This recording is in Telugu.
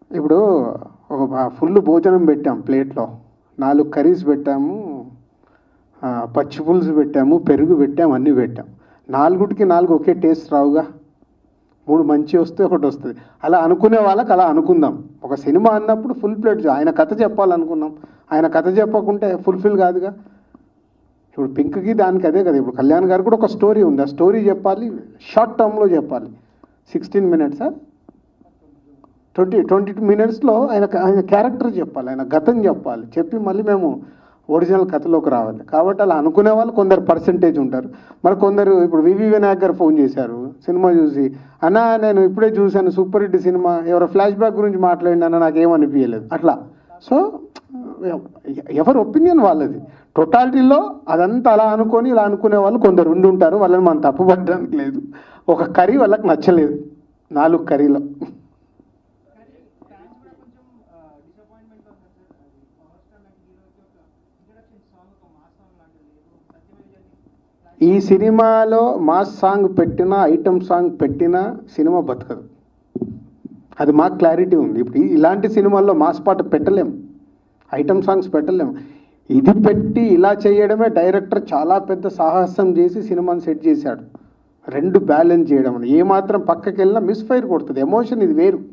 ఇప్పుడు ఒక ఫుల్ భోజనం పెట్టాం ప్లేట్లో నాలుగు కర్రీస్ పెట్టాము ఆ, పచ్చి పులుసు పెట్టాము పెరుగు పెట్టాము అన్నీ పెట్టాం నాలుగుటికి నాలుగు ఒకే టేస్ట్ రావుగా మూడు మంచి వస్తే ఒకటి వస్తుంది అలా అనుకునే వాళ్ళకి అలా అనుకుందాం ఒక సినిమా అన్నప్పుడు ఫుల్ ప్లేట్ ఆయన కథ చెప్పాలనుకున్నాం ఆయన కథ చెప్పకుంటే ఫుల్ఫిల్ కాదుగా ఇప్పుడు పింక్కి దానికి అదే కదా ఇప్పుడు కళ్యాణ్ గారు కూడా ఒక స్టోరీ ఉంది ఆ స్టోరీ చెప్పాలి షార్ట్ టర్మ్లో చెప్పాలి సిక్స్టీన్ మినిట్సా ట్వంటీ ట్వంటీ టూ మినిట్స్లో ఆయన ఆయన క్యారెక్టర్ చెప్పాలి ఆయన గతం చెప్పాలి చెప్పి మళ్ళీ మేము ఒరిజినల్ కథలోకి రావాలి కాబట్టి అలా అనుకునే వాళ్ళు కొందరు పర్సంటేజ్ ఉంటారు మరి కొందరు ఇప్పుడు వివి వినాయక్ గారు ఫోన్ చేశారు సినిమా చూసి అన్నా నేను ఇప్పుడే చూశాను సూపర్ హిట్ సినిమా ఎవరో ఫ్లాష్ బ్యాక్ గురించి మాట్లాడినా అన్న నాకేమనిపించలేదు అట్లా సో ఎ- ఎవరి ఒపీనియన్ వాళ్ళది టోటాలిటీలో అదంతా అలా అనుకొని ఇలా అనుకునే వాళ్ళు కొందరు ఉండి ఉంటారు వాళ్ళని మనం తప్పుపట్టడానికి లేదు ఒక కర్రీ వాళ్ళకి నచ్చలేదు నాలుగు కర్రీలో ఫ్యాన్స్ కూడా కొంచెం డిసప్పాయింట్మెంట్ ఉంది సార్ అది పవర్ స్టార్ లాంటి హీరోకి ఒక ఇంట్రడక్షన్ సాంగ్ ఒక మాస్ సాంగ్ లాంటిది లేదు సత్యమైన జర్నీ ఈ సినిమాలో మాస్ సాంగ్ పెట్టినా ఐటమ్ సాంగ్ పెట్టినా సినిమా బతకదు అది మాకు క్లారిటీ ఉంది ఇప్పుడు ఈ- ఇలాంటి సినిమాల్లో మాస్ పాట పెట్టలేం ఐటమ్ సాంగ్స్ పెట్టలేం ఇది పెట్టి ఇలా చేయడమే డైరెక్టర్ చాలా పెద్ద సాహసం చేసి సినిమాని సెట్ చేశాడు రెండు బ్యాలెన్స్ చేయడం అని ఏ మాత్రం పక్కకి వెళ్ళినా మిస్ ఫైర్ కొడుతుంది ఎమోషన్ ఇది వేరు